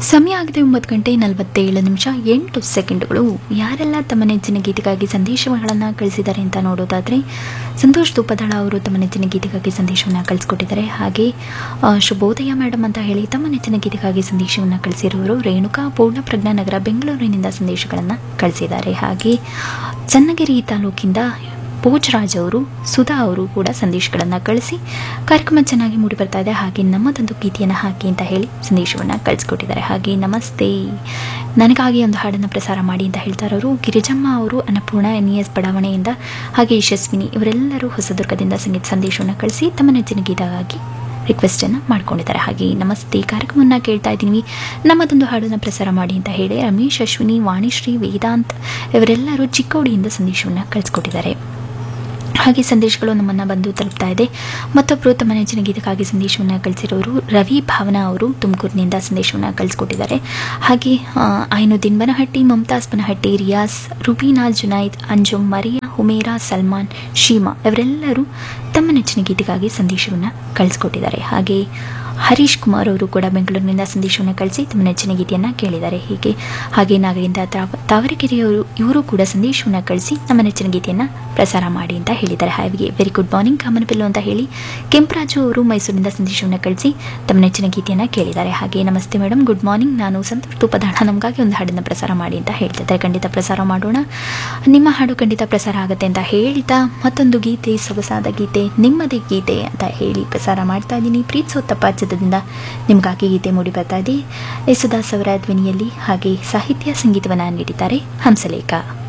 ಸಮಯ ಆಗಿದೆ ಒಂಬತ್ತು ಗಂಟೆ ನಲವತ್ತೇಳು ನಿಮಿಷ ಎಂಟು ಸೆಕೆಂಡ್ಗಳು ಯಾರೆಲ್ಲ ತಮ್ಮ ನೆಚ್ಚಿನ ಗೀತೆಗಾಗಿ ಸಂದೇಶಗಳನ್ನು ಕಳಿಸಿದ್ದಾರೆ ಅಂತ ನೋಡೋದಾದರೆ ಸಂತೋಷ್ ತುಪ್ಪದಳ ಅವರು ತಮ್ಮ ನೆಚ್ಚಿನ ಗೀತೆಗಾಗಿ ಸಂದೇಶವನ್ನು ಕಳಿಸ್ಕೊಟ್ಟಿದ್ದಾರೆ ಹಾಗೆ ಆ, ಶುಭೋದಯ ಮೇಡಮ್ ಅಂತ ಹೇಳಿ ತಮ್ಮ ನೆಚ್ಚಿನ ಗೀತೆಗಾಗಿ ಸಂದೇಶವನ್ನು ಕಳಿಸಿರುವವರು ರೇಣುಕಾ ಪೂರ್ಣ ಪ್ರಜ್ಞಾನಗರ ಬೆಂಗಳೂರಿನಿಂದ ಸಂದೇಶಗಳನ್ನು ಕಳಿಸಿದ್ದಾರೆ ಹಾಗೆ ಚನ್ನಗಿರಿ ತಾಲೂಕಿಂದ ಭೋಜರಾಜ್ ಅವರು ಸುಧಾ ಅವರು ಕೂಡ ಸಂದೇಶಗಳನ್ನು ಕಳಿಸಿ ಕಾರ್ಯಕ್ರಮ ಚೆನ್ನಾಗಿ ಮೂಡಿ ಬರ್ತಾ ಇದೆ ಹಾಗೆ ನಮ್ಮದೊಂದು ಗೀತೆಯನ್ನು ಹಾಕಿ ಅಂತ ಹೇಳಿ ಸಂದೇಶವನ್ನು ಕಳಿಸ್ಕೊಟ್ಟಿದ್ದಾರೆ ಹಾಗೆ ನಮಸ್ತೆ ನನಗಾಗಿ ಒಂದು ಹಾಡನ್ನು ಪ್ರಸಾರ ಮಾಡಿ ಅಂತ ಹೇಳ್ತಾ ಇರೋರು ಗಿರಿಜಮ್ಮ ಅವರು ಅನ್ನಪೂರ್ಣ ಎನ್ ಇ ಎಸ್ ಬಡಾವಣೆಯಿಂದ ಹಾಗೆ ಯಶಸ್ವಿನಿ ಇವರೆಲ್ಲರೂ ಹೊಸದುರ್ಗದಿಂದ ಸಂಗೀತ ಸಂದೇಶವನ್ನು ಕಳಿಸಿ ತಮ್ಮ ನೆಚ್ಚಿನ ಗೀತಗಾಗಿ ರಿಕ್ವೆಸ್ಟನ್ನು ಮಾಡ್ಕೊಂಡಿದ್ದಾರೆ ಹಾಗೆ ನಮಸ್ತೆ ಕಾರ್ಯಕ್ರಮವನ್ನು ಕೇಳ್ತಾ ಇದ್ದೀವಿ ನಮ್ಮದೊಂದು ಹಾಡನ್ನು ಪ್ರಸಾರ ಮಾಡಿ ಅಂತ ಹೇಳಿ ರಮೇಶ್ ಅಶ್ವಿನಿ ವಾಣಿಶ್ರೀ ವೇದಾಂತ್ ಇವರೆಲ್ಲರೂ ಚಿಕ್ಕೋಡಿಯಿಂದ ಸಂದೇಶವನ್ನು ಕಳಿಸ್ಕೊಟ್ಟಿದ್ದಾರೆ ಹಾಗೆ ಸಂದೇಶಗಳು ನಮ್ಮನ್ನು ಬಂದು ತಲುಪ್ತಾ ಇದೆ ಮತ್ತೊಬ್ಬರು ತಮ್ಮ ನೆಚ್ಚಿನ ಗೀತಕ್ಕಾಗಿ ಸಂದೇಶವನ್ನು ಕಳಿಸಿರೋರು ರವಿ ಭಾವನಾ ಅವರು ತುಮಕೂರಿನಿಂದ ಸಂದೇಶವನ್ನು ಕಳಿಸ್ಕೊಟ್ಟಿದ್ದಾರೆ ಹಾಗೆ ಆ, ಐನುದ್ದೀನ್ ಬನಹಟ್ಟಿ ಮಮತಾಜ್ ಬನಹಟ್ಟಿ ರಿಯಾಸ್ ರುಬೀನಾ ಜುನೈದ್ ಅಂಜುಮ್ ಮರಿಯಾ ಹುಮೇರಾ ಸಲ್ಮಾನ್ ಶೀಮಾ ಇವರೆಲ್ಲರೂ ತಮ್ಮ ನೆಚ್ಚಿನ ಗೀತೆಗಾಗಿ ಸಂದೇಶವನ್ನು ಕಳಿಸ್ಕೊಟ್ಟಿದ್ದಾರೆ ಹಾಗೆ ಹರೀಶ್ ಕುಮಾರ್ ಅವರು ಕೂಡ ಬೆಂಗಳೂರಿನಿಂದ ಸಂದೇಶವನ್ನು ಕಳಿಸಿ ತಮ್ಮ ನೆಚ್ಚಿನ ಗೀತೆಯನ್ನು ಕೇಳಿದ್ದಾರೆ ಹೀಗೆ ಹಾಗೆ ನಾಗರಿಂದ ತಾವ ತಾವರೆಕೆರೆಯವರು ಇವರು ಕೂಡ ಸಂದೇಶವನ್ನು ಕಳಿಸಿ ನಮ್ಮ ನೆಚ್ಚಿನ ಗೀತೆಯನ್ನು ಪ್ರಸಾರ ಮಾಡಿ ಅಂತ ಹೇಳಿದ್ದಾರೆ ಹಾಗೆ ವೆರಿ ಗುಡ್ ಮಾರ್ನಿಂಗ್ ಕಾಮನಪಿಲ್ಲು ಅಂತ ಹೇಳಿ ಕೆಂಪರಾಜು ಅವರು ಮೈಸೂರಿನಿಂದ ಸಂದೇಶವನ್ನು ಕಳಿಸಿ ತಮ್ಮ ನೆಚ್ಚಿನ ಗೀತೆಯನ್ನು ಕೇಳಿದ್ದಾರೆ ಹಾಗೆ ನಮಸ್ತೆ ಮೇಡಮ್ ಗುಡ್ ಮಾರ್ನಿಂಗ್ ನಾನು ಸಂತೋಷ್ ತುಪ್ಪದಾಣ ನಮಗಾಗಿ ಒಂದು ಹಾಡನ್ನು ಪ್ರಸಾರ ಮಾಡಿ ಅಂತ ಹೇಳ್ತಿದ್ದಾರೆ ಖಂಡಿತ ಪ್ರಸಾರ ಮಾಡೋಣ ನಿಮ್ಮ ಹಾಡು ಖಂಡಿತ ಪ್ರಸಾರ ಆಗುತ್ತೆ ಅಂತ ಹೇಳ್ತಾ ಮತ್ತೊಂದು ಗೀತೆ ಸೊಗಸಾದ ಗೀತೆ ನಿಮ್ಮದೇ ಗೀತೆ ಅಂತ ಹೇಳಿ ಪ್ರಸಾರ ಮಾಡ್ತಾ ಇದ್ದೀನಿ ಪ್ರೀತಿಸೋತ್ತಪ್ಪ ಚಿತ್ರದಿಂದ ನಿಮಗಾಗಿ ಗೀತೆ ಮೂಡಿ ಬರ್ತಾ ಇದೆ ಯೇಸುದಾಸ್ ಅವರ ಧ್ವನಿಯಲ್ಲಿ ಹಾಗೆ ಸಾಹಿತ್ಯ ಸಂಗೀತವನ್ನು ನೀಡಿದ್ದಾರೆ ಹಂಸಲೇಖ